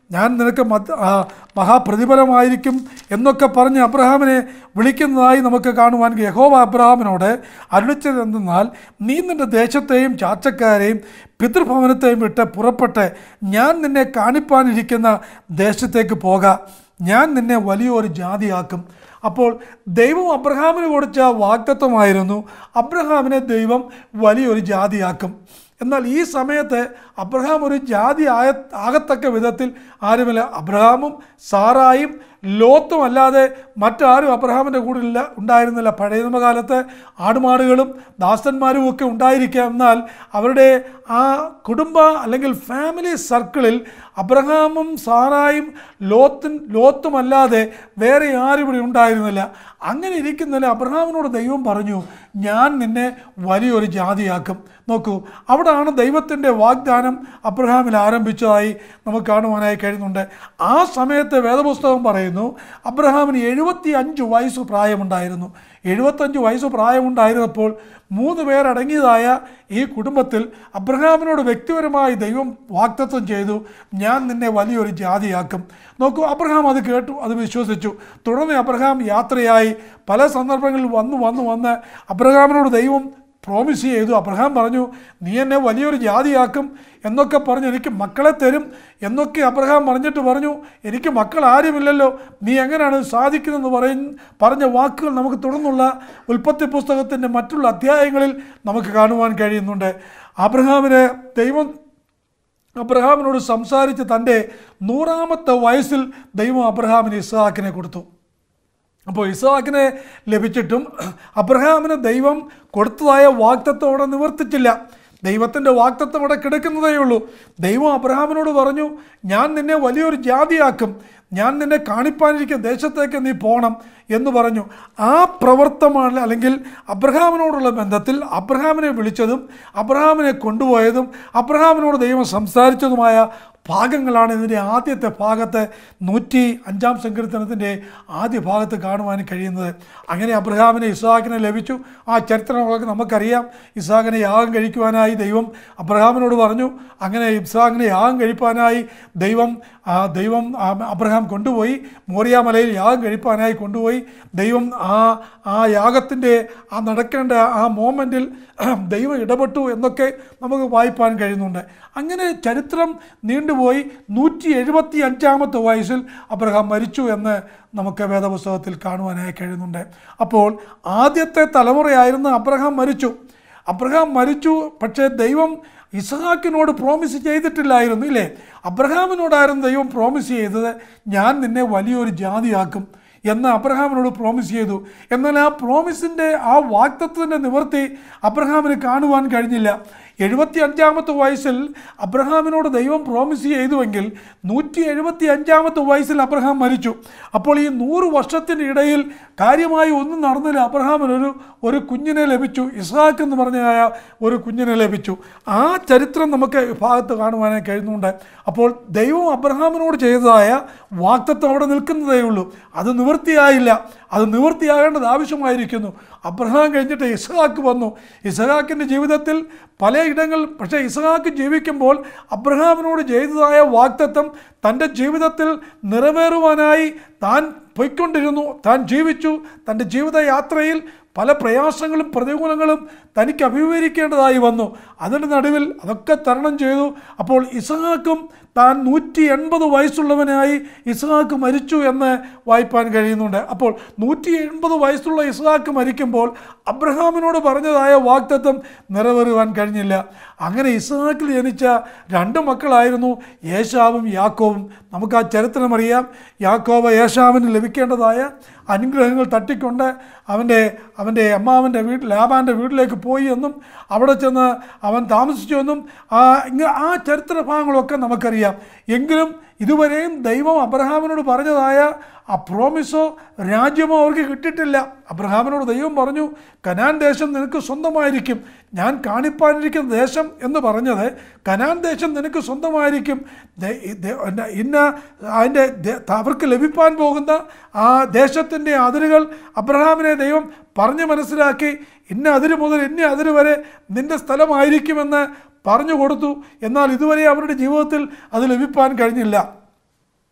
ഞാൻ നിനക്ക് മത് ആ, മഹാപ്രതിഫലമായിരിക്കും എന്നൊക്കെ പറഞ്ഞ് അബ്രഹാമിനെ വിളിക്കുന്നതായി നമുക്ക് കാണുവാൻ കഴിയും. യഹോവ അബ്രഹാമിനോട് അരുളിച്ചത് എന്തെന്നാൽ നീ നിൻ്റെ ദേശത്തെയും ചാച്ചക്കാരെയും പിതൃഭവനത്തെയും വിട്ട് പുറപ്പെട്ട് ഞാൻ നിന്നെ കാണിപ്പാനിരിക്കുന്ന ദേശത്തേക്ക് പോക ഞാൻ നിന്നെ വലിയൊരു ജാതിയാക്കും അപ്പോൾ ദൈവം അബ്രഹാമിന് കൊടുത്ത വാഗ്ദത്വമായിരുന്നു അബ്രഹാമിനെ ദൈവം വലിയൊരു ജാതിയാക്കും എന്നാൽ ഈ സമയത്ത് അബ്രഹാം ഒരു ജാതി ആയ ആകത്തക്ക വിധത്തിൽ ആരുമില്ല അബ്രഹാമും സാറായും ലോത്തും അല്ലാതെ മറ്റാരും അബ്രഹാമിൻ്റെ കൂടെ ഇല്ല ഉണ്ടായിരുന്നില്ല പഴയ നിയമകാലത്ത് ആടുമാടുകളും ദാസന്മാരും ഒക്കെ ഉണ്ടായിരിക്കാം എന്നാൽ അവരുടെ ആ കുടുംബ അല്ലെങ്കിൽ ഫാമിലി സർക്കിളിൽ അബ്രഹാമും സാറായും ലോത്തും ലോത്തുമല്ലാതെ വേറെ ആരും ഇവിടെ ഉണ്ടായിരുന്നില്ല അങ്ങനെ ഇരിക്കുന്നതിൽ അബ്രഹാമിനോട് ദൈവം പറഞ്ഞു ഞാൻ നിന്നെ വലിയൊരു ജാതിയാക്കും നോക്കൂ അവിടാണ് ദൈവത്തിൻ്റെ വാഗ്ദാനം അബ്രഹാമിൽ ആരംഭിച്ചതായി നമുക്ക് കാണുവാനായി കഴിയുന്നുണ്ട് ആ സമയത്ത് വേദപുസ്തകം പറയുന്നു അബ്രഹാമിന് എഴുപത്തി അഞ്ച് വയസ്സ് പ്രായമുണ്ടായിരുന്നു എഴുപത്തഞ്ച് വയസ്സ് പ്രായമുണ്ടായിരുന്നപ്പോൾ മൂന്ന് പേരടങ്ങിയതായ ഈ കുടുംബത്തിൽ അബ്രഹാമിനോട് വ്യക്തിപരമായി ദൈവം വാക്തത്വം ചെയ്തു ഞാൻ നിന്നെ വലിയൊരു ജാതിയാക്കും നോക്കൂ അബ്രഹാം അത് കേട്ടു അത് വിശ്വസിച്ചു തുടർന്ന് അബ്രഹാം യാത്രയായി പല സന്ദർഭങ്ങളിൽ വന്നു വന്നു വന്ന് അബ്രഹാമിനോട് ദൈവം പ്രോമിസ് ചെയ്തു അബ്രഹാം പറഞ്ഞു നീ എന്നെ വലിയൊരു ജാതിയാക്കും എന്നൊക്കെ പറഞ്ഞു എനിക്ക് മക്കളെ തരും എന്നൊക്കെ അബ്രഹാം പറഞ്ഞിട്ട് പറഞ്ഞു എനിക്ക് മക്കൾ ആരുമില്ലല്ലോ നീ എങ്ങനെയാണ് ഇത് സാധിക്കുന്നതെന്ന് പറയും പറഞ്ഞ വാക്കുകൾ നമുക്ക് തുടർന്നുള്ള ഉൽപ്പത്തി പുസ്തകത്തിൻ്റെ മറ്റുള്ള അധ്യായങ്ങളിൽ നമുക്ക് കാണുവാൻ കഴിയുന്നുണ്ട് അബ്രഹാമിന് ദൈവം അബ്രഹാമിനോട് സംസാരിച്ച് തൻ്റെ നൂറാമത്തെ വയസ്സിൽ ദൈവം അബ്രഹാമിന് ഇസ്ഹാക്കിനെ കൊടുത്തു അപ്പോൾ ഇസ്ഹാക്കിനെ ലഭിച്ചിട്ടും അബ്രഹാമിന് ദൈവം കൊടുത്തതായ വാക്തത്വം അവിടെ നിവർത്തിച്ചില്ല ദൈവത്തിൻ്റെ വാക്തത്വം അവിടെ കിടക്കുന്നതേ ഉള്ളൂ ദൈവം അബ്രഹാമിനോട് പറഞ്ഞു ഞാൻ നിന്നെ വലിയൊരു ജാതിയാക്കും ഞാൻ നിന്നെ കാണിപ്പാനിരിക്കുന്ന ദേശത്തേക്ക് നീ പോകണം എന്ന് പറഞ്ഞു ആ പ്രവർത്തമാണ് അല്ലെങ്കിൽ അബ്രഹാമിനോടുള്ള ബന്ധത്തിൽ അബ്രഹാമിനെ വിളിച്ചതും അബ്രഹാമിനെ കൊണ്ടുപോയതും അബ്രഹാമിനോട് ദൈവം സംസാരിച്ചതുമായ ഭാഗങ്ങളാണ് ഇതിൻ്റെ ആദ്യത്തെ ഭാഗത്ത് നൂറ്റി അഞ്ചാം സങ്കീർത്തനത്തിൻ്റെ ആദ്യ ഭാഗത്ത് കാണുവാൻ കഴിയുന്നത് അങ്ങനെ അബ്രഹാമിനെ ഇസ്ഹാക്കിനെ ലഭിച്ചു ആ ചരിത്രങ്ങളൊക്കെ നമുക്കറിയാം ഇസ്ഹാക്കിനെ യാഗം കഴിക്കുവാനായി ദൈവം അബ്രഹാമിനോട് പറഞ്ഞു അങ്ങനെ ഇസ്ഹാക്കിനെ യാഗം കഴിപ്പാനായി ദൈവം ആ ദൈവം ആ അബ്രഹാം കൊണ്ടുപോയി മോറിയാമലയിൽ യാഗം കഴിപ്പാനായി കൊണ്ടുപോയി ദൈവം ആ ആ യാഗത്തിൻ്റെ ആ നടക്കേണ്ട ആ മോമെൻറ്റിൽ ദൈവം ഇടപെട്ടു എന്നൊക്കെ നമുക്ക് വായിപ്പാൻ കഴിയുന്നുണ്ട് അങ്ങനെ ചരിത്രം നീണ്ടുപോയി നൂറ്റി എഴുപത്തി അഞ്ചാമത്തെ വയസ്സിൽ അബ്രഹാം മരിച്ചു എന്ന് നമുക്ക് വേദപുസ്തകത്തിൽ കാണുവാനായി കഴിയുന്നുണ്ട് അപ്പോൾ ആദ്യത്തെ തലമുറയായിരുന്ന അബ്രഹാം മരിച്ചു അബ്രഹാം മരിച്ചു പക്ഷേ ദൈവം ഇസഹാക്കിനോട് പ്രോമിസ് ചെയ്തിട്ടില്ലായിരുന്നു ഇല്ലേ അബ്രഹാമിനോടായിരുന്നു ദൈവം പ്രോമിസ് ചെയ്തത് ഞാൻ നിന്നെ വലിയൊരു ജാതിയാക്കും എന്ന് അബ്രഹാമിനോട് പ്രോമിസ് ചെയ്തു എന്നാൽ ആ പ്രോമിസിൻ്റെ ആ വാക്തത്വത്തിൻ്റെ നിവർത്തി അബ്രഹാമിന് കാണുവാൻ കഴിഞ്ഞില്ല എഴുപത്തി അഞ്ചാമത്തെ വയസ്സിൽ അബ്രഹാമിനോട് ദൈവം പ്രോമിസ് ചെയ്തുവെങ്കിൽ നൂറ്റി എഴുപത്തി അഞ്ചാമത്തെ വയസ്സിൽ അബ്രഹാം മരിച്ചു അപ്പോൾ ഈ നൂറ് വർഷത്തിൻ്റെ ഇടയിൽ കാര്യമായി ഒന്നും നടന്നില്ല അബ്രഹാമിനൊരു ഒരു കുഞ്ഞിനെ ലഭിച്ചു ഇസ്ഹാക്ക് എന്ന് പറഞ്ഞായ ഒരു കുഞ്ഞിനെ ലഭിച്ചു ആ ചരിത്രം നമുക്ക് ഈ ഭാഗത്ത് കാണുവാനായി കഴിയുന്നുണ്ട് അപ്പോൾ ദൈവം അബ്രഹാമിനോട് ചെയ്തതായ വാക്തത്വം അവിടെ നിൽക്കുന്നതേ ഉള്ളൂ അത് നിവൃത്തിയായില്ല അത് നിവൃത്തിയാകേണ്ടത് ആവശ്യമായിരിക്കുന്നു അബ്രഹാം കഴിഞ്ഞിട്ട് ഇസ്ഹാക്ക് വന്നു ഇസ്ഹാക്കിൻ്റെ ജീവിതത്തിൽ പലയിടങ്ങൾ പക്ഷേ ഇസ്ഹാക്ക് ജീവിക്കുമ്പോൾ അബ്രഹാമിനോട് ചെയ്തതായ വാക്തത്വം തൻ്റെ ജീവിതത്തിൽ നിറവേറുവാനായി താൻ പൊയ്ക്കൊണ്ടിരുന്നു താൻ ജീവിച്ചു തൻ്റെ ജീവിതയാത്രയിൽ പല പ്രയാസങ്ങളും പ്രതികൂലങ്ങളും തനിക്ക് അഭിമുഖീകരിക്കേണ്ടതായി വന്നു അതിൻ്റെ നടുവിൽ അതൊക്കെ തരണം ചെയ്തു അപ്പോൾ ഇസഹാക്കും താൻ നൂറ്റി എൺപത് വയസ്സുള്ളവനായി ഇസഹാക്ക് മരിച്ചു എന്ന് വായിപ്പാൻ കഴിയുന്നുണ്ട് അപ്പോൾ നൂറ്റി എൺപത് വയസ്സുള്ള ഇസഹാക്ക് മരിക്കുമ്പോൾ അബ്രഹാമിനോട് പറഞ്ഞതായ വാക്തത്വം നിറവേറുവാൻ കഴിഞ്ഞില്ല അങ്ങനെ ഇസഹാക്കിൽ ജനിച്ച രണ്ട് മക്കളായിരുന്നു യേശാവും യാക്കോവും നമുക്ക് ആ ചരിത്രം അറിയാം യാക്കോബ് യേശാവിന് ലഭിക്കേണ്ടതായ അനുഗ്രഹങ്ങൾ തട്ടിക്കൊണ്ട് അവൻ്റെ അവൻ്റെ അമ്മാവൻ്റെ വീട്ടിൽ ലാബാൻ്റെ വീട്ടിലേക്ക് പോയി എന്നും അവിടെ ചെന്ന് അവൻ താമസിച്ചു എന്നും ആ ഇങ്ങ ആ ചരിത്ര ഭാഗങ്ങളൊക്കെ നമുക്കറിയാം എങ്കിലും ഇതുവരെയും ദൈവം അബ്രഹാമിനോട് പറഞ്ഞതായ ആ പ്രോമിസോ രാജ്യമോ അവർക്ക് കിട്ടിയിട്ടില്ല അബ്രഹാമിനോട് ദൈവം പറഞ്ഞു കനാൻ ദേശം നിനക്ക് സ്വന്തമായിരിക്കും ഞാൻ കാണിപ്പാനിരിക്കുന്ന ദേശം എന്ന് പറഞ്ഞത് കനാൻ ദേശം നിനക്ക് സ്വന്തമായിരിക്കും ദേ- ദേ- എന്നാ- ഇന്ന അതിൻ്റെ ദേ- അവർക്ക് ലഭിപ്പാൻ പോകുന്ന ആ ദേശത്തിൻ്റെ അതിരുകൾ അബ്രഹാമിനെ ദൈവം പറഞ്ഞു മനസ്സിലാക്കി ഇന്ന അതിര് മുതൽ ഇന്ന അതിര് വരെ നിൻ്റെ സ്ഥലമായിരിക്കുമെന്ന് പറഞ്ഞു കൊടുത്തു എന്നാൽ ഇതുവരെ അവരുടെ ജീവിതത്തിൽ അത് ലഭിപ്പാൻ കഴിഞ്ഞില്ല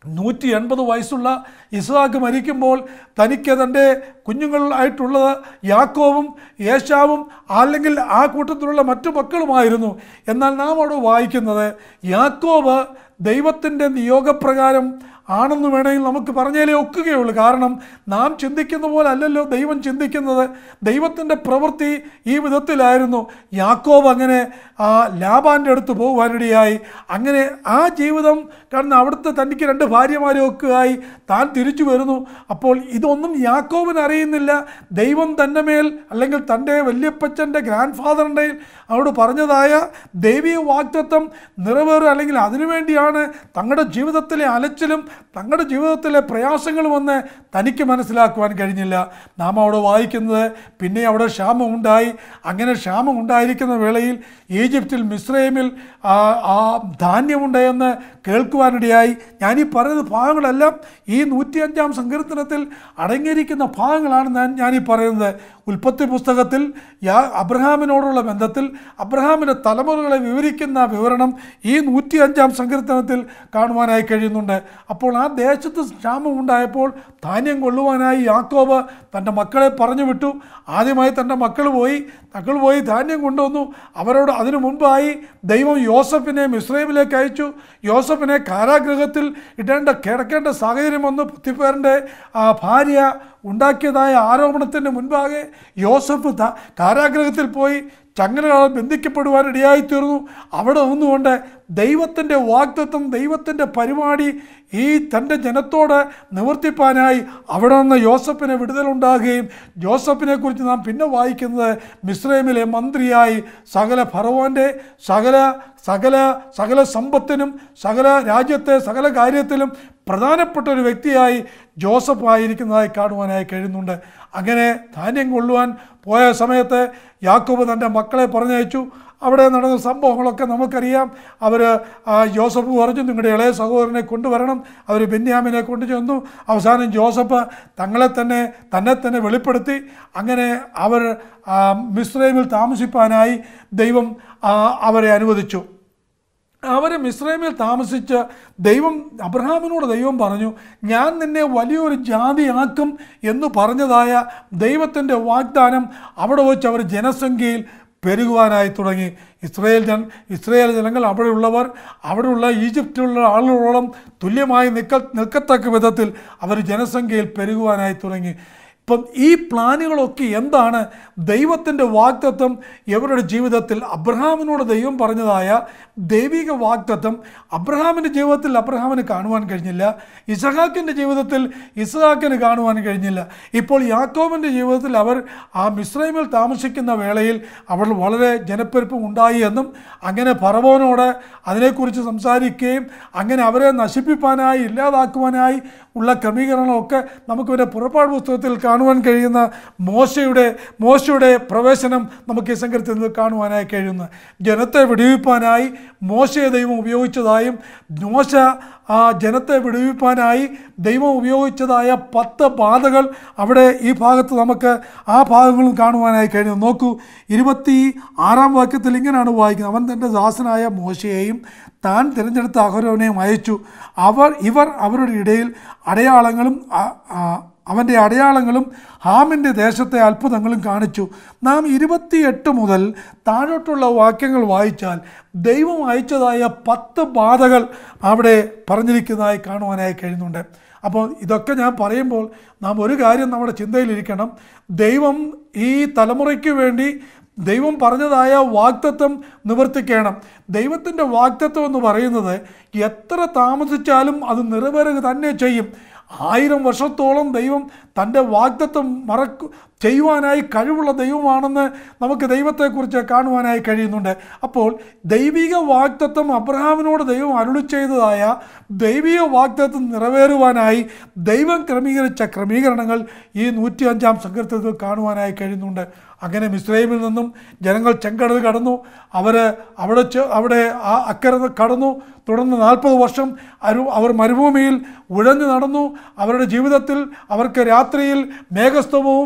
നൂറ്റി എൺപത് വയസ്സുള്ള ഇസ്ഹാക്ക് മരിക്കുമ്പോൾ തനിക്ക് തൻ്റെ കുഞ്ഞുങ്ങളായിട്ടുള്ളത് യാക്കോവും യേശാവും അല്ലെങ്കിൽ ആ കൂട്ടത്തിലുള്ള മറ്റു മക്കളുമായിരുന്നു എന്നാൽ നാം അവിടെ വായിക്കുന്നത് യാക്കോബ് ദൈവത്തിൻ്റെ നിയോഗപ്രകാരം ആണെന്ന് വേണമെങ്കിൽ നമുക്ക് പറഞ്ഞാലേ ഒക്കുകയുള്ളൂ കാരണം നാം ചിന്തിക്കുന്ന പോലെ അല്ലല്ലോ ദൈവം ചിന്തിക്കുന്നത് ദൈവത്തിൻ്റെ പ്രവൃത്തി ഈ വിധത്തിലായിരുന്നു യാക്കോബ് അങ്ങനെ ആ ലാബാൻ്റെ അടുത്ത് പോകുവാനിടയായി അങ്ങനെ ആ ജീവിതം കാരണം അവിടുത്തെ തനിക്ക് രണ്ട് ഭാര്യമാരെ ഒക്കെയായി താൻ തിരിച്ചു വരുന്നു അപ്പോൾ ഇതൊന്നും യാക്കോബിന് അറിയുന്നില്ല ദൈവം തൻ്റെ മേൽ അല്ലെങ്കിൽ തൻ്റെ വല്യപ്പച്ചൻ്റെ ഗ്രാൻഡ് ഫാദറിൻ്റെ അവിടെ പറഞ്ഞതായ ദൈവീയ വാക്തത്വം നിറവേറുക അല്ലെങ്കിൽ അതിനുവേണ്ടിയാണ് തങ്ങളുടെ ജീവിതത്തിലെ അലച്ചിലും തങ്ങളുടെ ജീവിതത്തിലെ പ്രയാസങ്ങളുമെന്ന് തനിക്ക് മനസ്സിലാക്കുവാൻ കഴിഞ്ഞില്ല നാം അവിടെ വായിക്കുന്നത് പിന്നെ അവിടെ ക്ഷാമം ഉണ്ടായി അങ്ങനെ ക്ഷാമം ഉണ്ടായിരിക്കുന്ന വേളയിൽ ഈജിപ്തിൽ മിസ്രൈമിൽ ആ ആ ധാന്യമുണ്ടെന്ന് കേൾക്കുവാനിടയായി ഞാനീ പറയുന്ന ഭാഗങ്ങളെല്ലാം ഈ നൂറ്റിയഞ്ചാം സങ്കീർത്തനത്തിൽ അടങ്ങിയിരിക്കുന്ന ഭാഗങ്ങളാണ് ഞാൻ ഞാനീ പറയുന്നത് ഉൽപ്പത്തി പുസ്തകത്തിൽ യാ അബ്രഹാമിനോടുള്ള ബന്ധത്തിൽ അബ്രഹാമിൻ്റെ തലമുറകളെ വിവരിക്കുന്ന വിവരണം ഈ നൂറ്റി അഞ്ചാം സങ്കീർത്തനത്തിൽ കാണുവാനായി കഴിയുന്നുണ്ട് അപ്പോൾ ആ ദേശത്ത് ക്ഷാമം ഉണ്ടായപ്പോൾ ധാന്യം കൊള്ളുവാനായി യാക്കോബ് തൻ്റെ മക്കളെ പറഞ്ഞു വിട്ടു ആദ്യമായി തൻ്റെ മക്കൾ പോയി മക്കൾ പോയി ധാന്യം കൊണ്ടുവന്നു അവരോട് അതിനു മുൻപായി ദൈവം യോസഫിനെ മിസ്രൈമിലേക്ക് അയച്ചു യോസഫിനെ കാരാഗൃഹത്തിൽ ഇടേണ്ട കിടക്കേണ്ട സാഹചര്യം വന്നു പുത്തിപ്പേറിൻ്റെ ഭാര്യ ഉണ്ടാക്കിയതായ ആരോപണത്തിന് മുൻപാകെ യോസഫ് ത- കാരാഗൃഹത്തിൽ പോയി ചങ്ങലകളാൽ ബന്ധിക്കപ്പെടുവാനിടയായി തീർന്നു അവിടെ നിന്നുകൊണ്ട് ദൈവത്തിൻ്റെ വാഗ്ദത്വം ദൈവത്തിൻ്റെ പരിപാടി ഈ തൻ്റെ ജനത്തോട് നിവർത്തിപ്പാനായി അവിടെ നിന്ന് യോസഫിന് വിടുതലുണ്ടാകുകയും ജോസഫിനെ കുറിച്ച് നാം പിന്നെ വായിക്കുന്നത് മിസ്രൈമിലെ മന്ത്രിയായി സകല ഫറവോൻ്റെ സകല സകല സകല സമ്പത്തിനും സകല രാജ്യത്തെ സകല കാര്യത്തിലും പ്രധാനപ്പെട്ട ഒരു വ്യക്തിയായി ജോസഫ് ആയിരിക്കുന്നതായി കാണുവാനായി കഴിയുന്നുണ്ട് അങ്ങനെ ധാന്യം കൊള്ളുവാൻ പോയ സമയത്ത് യാക്കോബ് തൻ്റെ മക്കളെ പറഞ്ഞയച്ചു അവിടെ നടന്ന സംഭവങ്ങളൊക്കെ നമുക്കറിയാം അവർ ജോസഫ് പറഞ്ഞു നിങ്ങളുടെ ഇളയ സഹോദരനെ കൊണ്ടുവരണം അവർ ബെന്യാമിനെ കൊണ്ടുചെന്നു അവസാനം ജോസഫ് തങ്ങളെ തന്നെ തന്നെ തന്നെ വെളിപ്പെടുത്തി അങ്ങനെ അവർ ആ, മിസ്രൈമിൽ താമസിപ്പാനായി ദൈവം ആ, അവരെ അനുവദിച്ചു അവർ മിസ്രൈമിൽ താമസിച്ച് ദൈവം അബ്രഹാമിനോട് ദൈവം പറഞ്ഞു ഞാൻ നിന്നെ വലിയൊരു ജാതിയാക്കും എന്ന് പറഞ്ഞതായ ദൈവത്തിൻ്റെ വാഗ്ദാനം അവിടെ വെച്ച് അവർ ജനസംഖ്യയിൽ പെരുകുവാനായി തുടങ്ങി ഇസ്രയേൽ ജൻ ഇസ്രയേൽ ജനങ്ങൾ അവിടെയുള്ളവർ അവിടെയുള്ള ഈജിപ്തിലുള്ള ആളുകളോളം തുല്യമായി നിൽക്ക നിൽക്കത്തക്ക വിധത്തിൽ അവർ ജനസംഖ്യയിൽ പെരുകുവാനായി തുടങ്ങി ഇപ്പം ഈ പ്ലാനുകളൊക്കെ എന്താണ് ദൈവത്തിൻ്റെ വാഗ്ദത്വം ഇവരുടെ ജീവിതത്തിൽ അബ്രഹാമിനോട് ദൈവം പറഞ്ഞതായ ദൈവിക വാഗ്ദത്വം അബ്രഹാമിൻ്റെ ജീവിതത്തിൽ അബ്രഹാമിന് കാണുവാൻ കഴിഞ്ഞില്ല ഇസഹാക്കിൻ്റെ ജീവിതത്തിൽ ഇസഹാക്കിന് കാണുവാൻ കഴിഞ്ഞില്ല ഇപ്പോൾ യാക്കോബിൻ്റെ ജീവിതത്തിൽ അവർ ആ മിശ്രൈമിൽ താമസിക്കുന്ന വേളയിൽ അവർ വളരെ ജനപ്പെരുപ്പം ഉണ്ടായി എന്നും അങ്ങനെ ഫറവോനോട് അതിനെക്കുറിച്ച് സംസാരിക്കുകയും അങ്ങനെ അവരെ നശിപ്പിക്കാനായി ഇല്ലാതാക്കുവാനായി ഉള്ള ക്രമീകരണമൊക്കെ നമുക്കിവരുടെ പുറപ്പാട് പുസ്തകത്തിൽ കാണുവാൻ കഴിയുന്ന മോശയുടെ മോശയുടെ പ്രവേശനം നമുക്ക് ഈ സങ്കീർത്തനത്തിൽ കാണുവാനായി കഴിയുന്നു ജനത്തെ വിടുവിപ്പാനായി മോശയെ ദൈവം ഉപയോഗിച്ചതായും മോശ ആ ജനത്തെ വിടുവിപ്പാനായി ദൈവം ഉപയോഗിച്ചതായ പത്ത് ബാധകൾ അവിടെ ഈ ഭാഗത്ത് നമുക്ക് ആ ഭാഗങ്ങളും കാണുവാനായി കഴിയുന്നു നോക്കൂ ഇരുപത്തി ആറാം വാക്യത്തിൽ ഇങ്ങനെയാണ് വായിക്കുന്നത് അവൻ തൻ്റെ ദാസനായ മോശയെയും താൻ തിരഞ്ഞെടുത്ത അഹരോനെയും അയച്ചു അവർ ഇവർ അവരുടെ ഇടയിൽ അടയാളങ്ങളും ആ- ആ- അവൻ്റെ അടയാളങ്ങളും ഹാമിൻ്റെ ദേശത്തെ അത്ഭുതങ്ങളും കാണിച്ചു നാം ഇരുപത്തിയെട്ട് മുതൽ താഴോട്ടുള്ള വാക്യങ്ങൾ വായിച്ചാൽ ദൈവം അയച്ചതായ പത്ത് ബാധകൾ അവിടെ പറഞ്ഞിരിക്കുന്നതായി കാണുവാനായി കഴിയുന്നുണ്ട് അപ്പോൾ ഇതൊക്കെ ഞാൻ പറയുമ്പോൾ നാം ഒരു കാര്യം നമ്മുടെ ചിന്തയിലിരിക്കണം ദൈവം ഈ തലമുറയ്ക്ക് വേണ്ടി ദൈവം പറഞ്ഞതായ വാക്തത്വം നിവർത്തിക്കണം ദൈവത്തിൻ്റെ വാക്തത്വം എന്ന് പറയുന്നത് എത്ര താമസിച്ചാലും അത് നിറവേറുക തന്നെ ചെയ്യും ആയിരം വർഷത്തോളം ദൈവം തൻ്റെ വാഗ്ദത്വം മറക്കു ചെയ്യുവാനായി കഴിവുള്ള ദൈവമാണെന്ന് നമുക്ക് ദൈവത്തെക്കുറിച്ച് കാണുവാനായി കഴിയുന്നുണ്ട് അപ്പോൾ ദൈവിക വാഗ്ദത്വം അബ്രഹാമിനോട് ദൈവം അരുളി ചെയ്തതായ ദൈവിക വാഗ്ദത്വം നിറവേറുവാനായി ദൈവം ക്രമീകരിച്ച ക്രമീകരണങ്ങൾ ഈ നൂറ്റി അഞ്ചാം സങ്കീർത്തനത്തിൽ കാണുവാനായി കഴിയുന്നുണ്ട് അങ്ങനെ മിസ്രൈമിൽ നിന്നും ജനങ്ങൾ ചെങ്കടൽ കടന്നു അവർ അവിടെ ചെ- അവിടെ ആ അക്കരെ കടന്നു തുടർന്ന് നാൽപ്പത് വർഷം അരു അവർ മരുഭൂമിയിൽ ഉഴഞ്ഞു നടന്നു അവരുടെ ജീവിതത്തിൽ അവർക്ക് രാത്രിയിൽ മേഘസ്തമവും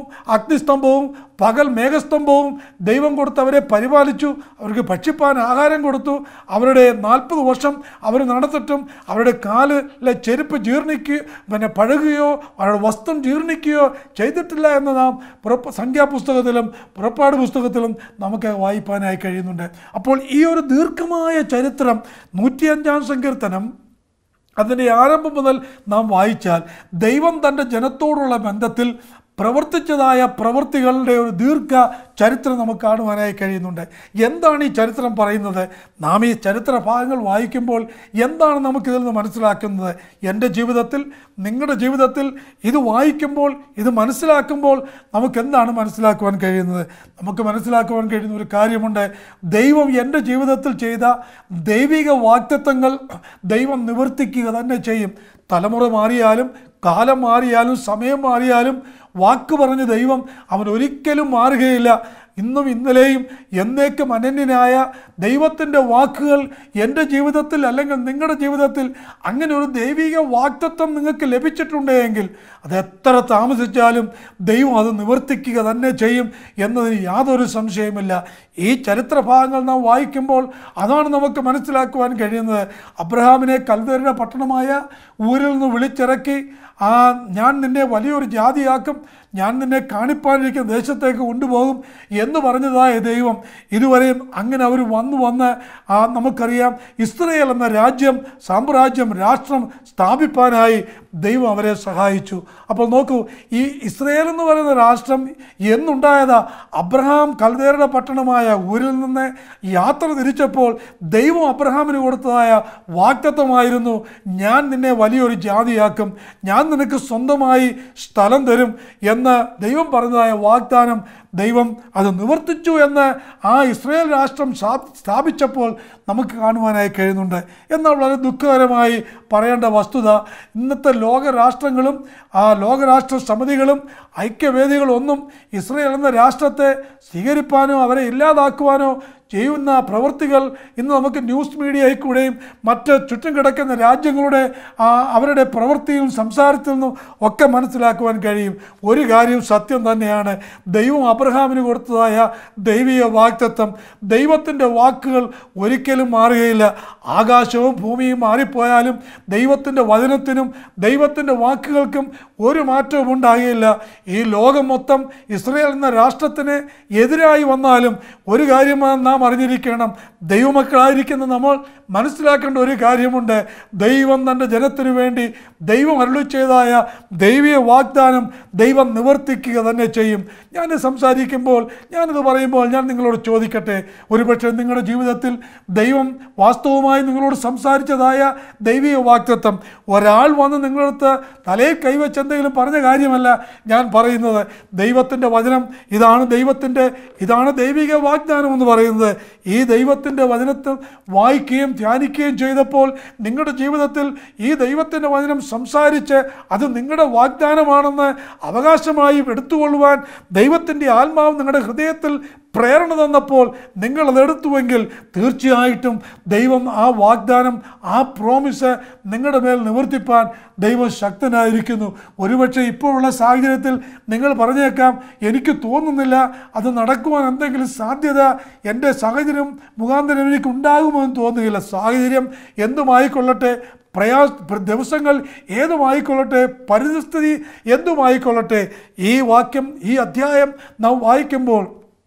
അഗ്നിസ്തംഭവും പകൽ മേഘസ്തംഭവും ദൈവം കൊടുത്ത് അവരെ പരിപാലിച്ചു അവർക്ക് ഭക്ഷിപ്പാൻ ആഹാരം കൊടുത്തു അവരുടെ നാൽപ്പത് വർഷം അവർ നടത്തിട്ടും അവരുടെ കാലിലെ ചെരുപ്പ് ജീർണിക്കുക പിന്നെ പഴകുകയോ അവരുടെ വസ്ത്രം ജീർണിക്കുകയോ ചെയ്തിട്ടില്ല എന്ന് നാം പുറപ്പ് സംഖ്യാപുസ്തകത്തിലും പുറപ്പാട് പുസ്തകത്തിലും നമുക്ക് വായിപ്പാനായി കഴിയുന്നുണ്ട് അപ്പോൾ ഈ ഒരു ദീർഘമായ ചരിത്രം നൂറ്റിയഞ്ചാം സങ്കീർത്തനം അതിൻ്റെ ആരംഭം മുതൽ നാം വായിച്ചാൽ ദൈവം തൻ്റെ ജനത്തോടുള്ള ബന്ധത്തിൽ പ്രവർത്തിച്ചതായ പ്രവൃത്തികളുടെ ഒരു ദീർഘ ചരിത്രം നമുക്ക് കാണുവാനായി കഴിയുന്നുണ്ട് എന്താണ് ഈ ചരിത്രം പറയുന്നത് നാം ഈ ചരിത്ര ഭാഗങ്ങൾ വായിക്കുമ്പോൾ എന്താണ് നമുക്കിതിൽ നിന്ന് മനസ്സിലാക്കുന്നത് എൻ്റെ ജീവിതത്തിൽ നിങ്ങളുടെ ജീവിതത്തിൽ ഇത് വായിക്കുമ്പോൾ ഇത് മനസ്സിലാക്കുമ്പോൾ നമുക്ക് എന്താണ് മനസ്സിലാക്കുവാൻ കഴിയുന്നത് നമുക്ക് മനസ്സിലാക്കുവാൻ കഴിയുന്ന ഒരു കാര്യമുണ്ട് ദൈവം എൻ്റെ ജീവിതത്തിൽ ചെയ്ത ദൈവിക വാക്തത്വങ്ങൾ ദൈവം നിവർത്തിക്കുക തന്നെ ചെയ്യും തലമുറ മാറിയാലും കാലം മാറിയാലും സമയം മാറിയാലും വാക്ക് പറഞ്ഞ ദൈവം അവൻ ഒരിക്കലും മാറുകയില്ല ഇന്നും ഇന്നലെയും എന്നേക്കും അനന്യനായ ദൈവത്തിൻ്റെ വാക്കുകൾ എൻ്റെ ജീവിതത്തിൽ അല്ലെങ്കിൽ നിങ്ങളുടെ ജീവിതത്തിൽ അങ്ങനെ ഒരു ദൈവിക വാക്തത്വം നിങ്ങൾക്ക് ലഭിച്ചിട്ടുണ്ടെങ്കിൽ അത് എത്ര താമസിച്ചാലും ദൈവം അത് നിവർത്തിക്കുക തന്നെ ചെയ്യും എന്നതിന് യാതൊരു സംശയമില്ല ഈ ചരിത്ര ഭാഗങ്ങൾ നാം വായിക്കുമ്പോൾ അതാണ് നമുക്ക് മനസ്സിലാക്കുവാൻ കഴിയുന്നത് അബ്രഹാമിനെ കൽവേരുടെ പട്ടണമായ ഊരിൽ നിന്ന് വിളിച്ചിറക്കി ആ ഞാൻ നിന്നെ വലിയൊരു ജാതിയാക്കും ഞാൻ നിന്നെ കാണിപ്പാനിരിക്കുന്ന ദേശത്തേക്ക് കൊണ്ടുപോകും എന്ന് പറഞ്ഞതായ ദൈവം ഇതുവരെയും അങ്ങനെ അവർ വന്നു വന്ന് ആ നമുക്കറിയാം ഇസ്രയേൽ എന്ന രാജ്യം സാമ്രാജ്യം രാഷ്ട്രം സ്ഥാപിപ്പാനായി ദൈവം അവരെ സഹായിച്ചു അപ്പോൾ നോക്കൂ ഈ ഇസ്രയേൽ എന്ന് പറയുന്ന രാഷ്ട്രം എന്നുണ്ടായതാ അബ്രഹാം കൽദേരുടെ പട്ടണമായ ഊരിൽ നിന്ന് യാത്ര തിരിച്ചപ്പോൾ ദൈവം അബ്രഹാമിന് കൊടുത്തതായ വാക്തത്വമായിരുന്നു ഞാൻ നിന്നെ വലിയൊരു ജാതിയാക്കും ഞാൻ നിനക്ക് സ്വന്തമായി സ്ഥലം തരും എന്ന് ദൈവം പറഞ്ഞതായ വാഗ്ദാനം ദൈവം അത് നിവർത്തിച്ചു എന്ന് ആ ഇസ്രയേൽ രാഷ്ട്രം സ്ഥാ- സ്ഥാപിച്ചപ്പോൾ നമുക്ക് കാണുവാനായി കഴിയുന്നുണ്ട് എന്നാൽ വളരെ ദുഃഖകരമായി പറയേണ്ട വസ്തുത ഇന്നത്തെ ലോകരാഷ്ട്രങ്ങളും ആ ലോകരാഷ്ട്ര സമിതികളും ഐക്യവേദികളൊന്നും ഇസ്രയേൽ എന്ന രാഷ്ട്രത്തെ സ്വീകരിപ്പാനോ അവരെ ഇല്ലാതാക്കുവാനോ ചെയ്യുന്ന പ്രവൃത്തികൾ ഇന്ന് നമുക്ക് ന്യൂസ് മീഡിയയിൽ കൂടെയും മറ്റ് ചുറ്റും കിടക്കുന്ന രാജ്യങ്ങളുടെ ആ, അവരുടെ പ്രവൃത്തിയും സംസാരത്തിൽ നിന്നും ഒക്കെ മനസ്സിലാക്കുവാൻ കഴിയും ഒരു കാര്യം സത്യം തന്നെയാണ് ദൈവം അബ്രഹാമിന് കൊടുത്തതായ ദൈവിക വാക്തത്വം ദൈവത്തിൻ്റെ വാക്കുകൾ ഒരിക്കലും മാറുകയില്ല ആകാശവും ഭൂമിയും മാറിപ്പോയാലും ദൈവത്തിൻ്റെ വചനത്തിനും ദൈവത്തിൻ്റെ വാക്കുകൾക്കും ഒരു മാറ്റവും ഉണ്ടാകുകയില്ല ഈ ലോകം മൊത്തം ഇസ്രയേൽ എന്ന രാഷ്ട്രത്തിന് എതിരായി വന്നാലും ഒരു കാര്യം നാം അറിഞ്ഞിരിക്കണം ദൈവമക്കളായിരിക്കുന്ന നമ്മൾ മനസ്സിലാക്കേണ്ട ഒരു കാര്യമുണ്ട് ദൈവം തൻ്റെ ജനത്തിനു വേണ്ടി ദൈവം അരുളി ചെയ്തായ ദൈവീയ വാഗ്ദാനം ദൈവം നിവർത്തിക്കുക തന്നെ ചെയ്യും ഞാൻ സംസാരിക്കുമ്പോൾ ഞാനിത് പറയുമ്പോൾ ഞാൻ നിങ്ങളോട് ചോദിക്കട്ടെ ഒരുപക്ഷെ നിങ്ങളുടെ ജീവിതത്തിൽ ദൈവം വാസ്തവമായി നിങ്ങളോട് സംസാരിച്ചതായ ദൈവിക വാക്തത്വം ഒരാൾ വന്ന് നിങ്ങളടുത്ത് തലയിൽ കൈവച്ച് എന്തെങ്കിലും പറഞ്ഞ കാര്യമല്ല ഞാൻ പറയുന്നത് ദൈവത്തിൻ്റെ വചനം ഇതാണ് ദൈവത്തിൻ്റെ ഇതാണ് ദൈവിക വാഗ്ദാനം എന്ന് പറയുന്നത് ഈ ദൈവത്തിൻ്റെ വചനത്തിൽ വായിക്കുകയും ധ്യാനിക്കുകയും ചെയ്തപ്പോൾ നിങ്ങളുടെ ജീവിതത്തിൽ ഈ ദൈവത്തിൻ്റെ വചനം സംസാരിച്ച് അത് നിങ്ങളുടെ വാഗ്ദാനമാണെന്ന് അവകാശമായി എടുത്തുകൊള്ളുവാൻ ദൈവത്തിൻ്റെ ആത്മാവ് നിങ്ങളുടെ ഹൃദയത്തിൽ പ്രേരണ തന്നപ്പോൾ നിങ്ങൾ അതെടുത്തുവെങ്കിൽ തീർച്ചയായിട്ടും ദൈവം ആ വാഗ്ദാനം ആ പ്രോമിസ് നിങ്ങളുടെ മേൽ നിവർത്തിപ്പാൻ ദൈവം ശക്തനായിരിക്കുന്നു ഒരുപക്ഷെ ഇപ്പോഴുള്ള സാഹചര്യത്തിൽ നിങ്ങൾ പറഞ്ഞേക്കാം എനിക്ക് തോന്നുന്നില്ല അത് നടക്കുവാൻ എന്തെങ്കിലും സാധ്യത എൻ്റെ സാഹചര്യം മുഖാന്തരം എനിക്ക് ഉണ്ടാകുമോ എന്ന് തോന്നുകയില്ല സാഹചര്യം എന്തുമായിക്കൊള്ളട്ടെ പ്രയാസ ദിവസങ്ങൾ ഏതുമായിക്കൊള്ളട്ടെ പരിസ്ഥിതി എന്തുമായിക്കൊള്ളട്ടെ ഈ വാക്യം ഈ അധ്യായം നാം വായിക്കുമ്പോൾ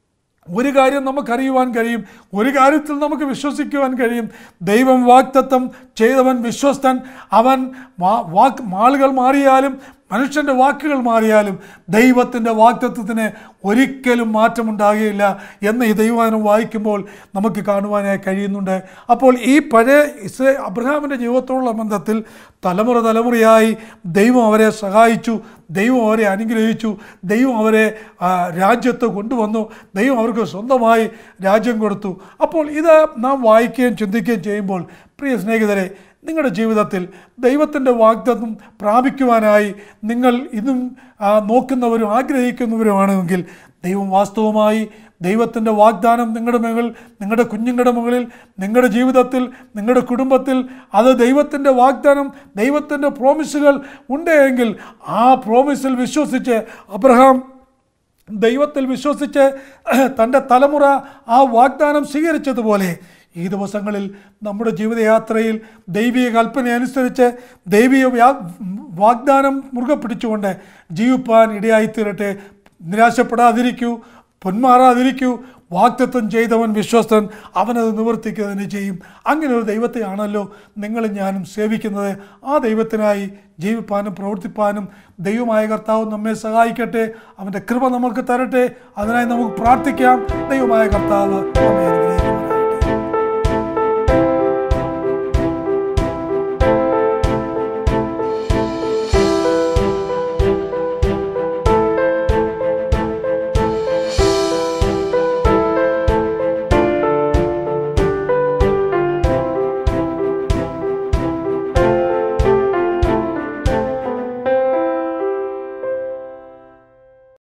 ഒരു കാര്യം നമുക്കറിയുവാൻ കഴിയും ഒരു കാര്യത്തിൽ നമുക്ക് വിശ്വസിക്കുവാൻ കഴിയും ദൈവം വാക്തത്വം ചെയ്തവൻ വിശ്വസ്തൻ അവൻ മാ- വാക്ക് മാളുകൾ മാറിയാലും മനുഷ്യൻ്റെ വാക്കുകൾ മാറിയാലും ദൈവത്തിൻ്റെ വാക്തത്വത്തിന് ഒരിക്കലും മാറ്റമുണ്ടാകുകയില്ല എന്ന് ഈ ദൈവവചനം വായിക്കുമ്പോൾ നമുക്ക് കാണുവാനായി കഴിയുന്നുണ്ട് അപ്പോൾ ഈ പഴയ ഇസ്രേ അബ്രഹാമിൻ്റെ ജീവിതത്തോടുള്ള ബന്ധത്തിൽ തലമുറ തലമുറയായി ദൈവം അവരെ സഹായിച്ചു ദൈവം അവരെ അനുഗ്രഹിച്ചു ദൈവം അവരെ ആ, രാജ്യത്ത് കൊണ്ടുവന്നു ദൈവം അവർക്ക് സ്വന്തമായി രാജ്യം കൊടുത്തു അപ്പോൾ ഇത് നാം വായിക്കുകയും ചിന്തിക്കുകയും ചെയ്യുമ്പോൾ പ്രിയ സ്നേഹിതരെ നിങ്ങളുടെ ജീവിതത്തിൽ ദൈവത്തിൻ്റെ വാഗ്ദത്തം പ്രാപിക്കുവാനായി നിങ്ങൾ ഇന്നും ആ, നോക്കുന്നവരും ആഗ്രഹിക്കുന്നവരുമാണെങ്കിൽ ദൈവം വാസ്തവമായി ദൈവത്തിൻ്റെ വാഗ്ദാനം നിങ്ങളുടെ മുകളിൽ നിങ്ങളുടെ കുഞ്ഞുങ്ങളുടെ മുകളിൽ നിങ്ങളുടെ ജീവിതത്തിൽ നിങ്ങളുടെ കുടുംബത്തിൽ അത് ദൈവത്തിൻ്റെ വാഗ്ദാനം ദൈവത്തിൻ്റെ പ്രോമിസുകൾ ഉണ്ട് എങ്കിൽ ആ പ്രോമിസിൽ വിശ്വസിച്ച് അബ്രഹാം ദൈവത്തിൽ വിശ്വസിച്ച് തൻ്റെ തലമുറ ആ വാഗ്ദാനം സ്വീകരിച്ചതുപോലെ ഈ ദിവസങ്ങളിൽ നമ്മുടെ ജീവിതയാത്രയിൽ ദൈവിക കൽപ്പന അനുസരിച്ച് ദൈവിക വ്യാ- വാഗ്ദാനം മുറുകെ പിടിച്ചുകൊണ്ട് ജീവിപ്പാൻ ഇടയായിത്തീരട്ടെ നിരാശപ്പെടാതിരിക്കൂ പൊന്മാറാതിരിക്കൂ വാക്തത്വം ചെയ്തവൻ വിശ്വസ്തൻ അവനത് നിവർത്തിക്കുക തന്നെ ചെയ്യും അങ്ങനെ ഒരു ദൈവത്തെയാണല്ലോ നിങ്ങളും ഞാനും സേവിക്കുന്നത് ആ ദൈവത്തിനായി ജീവിപ്പാനും പ്രവർത്തിപ്പാനും ദൈവമായ കർത്താവ് നമ്മെ സഹായിക്കട്ടെ അവൻ്റെ കൃപ നമുക്ക് തരട്ടെ അതിനായി നമുക്ക് പ്രാർത്ഥിക്കാം ദൈവമായ കർത്താവ് നമ്മെ അനുഗ്രഹിക്കും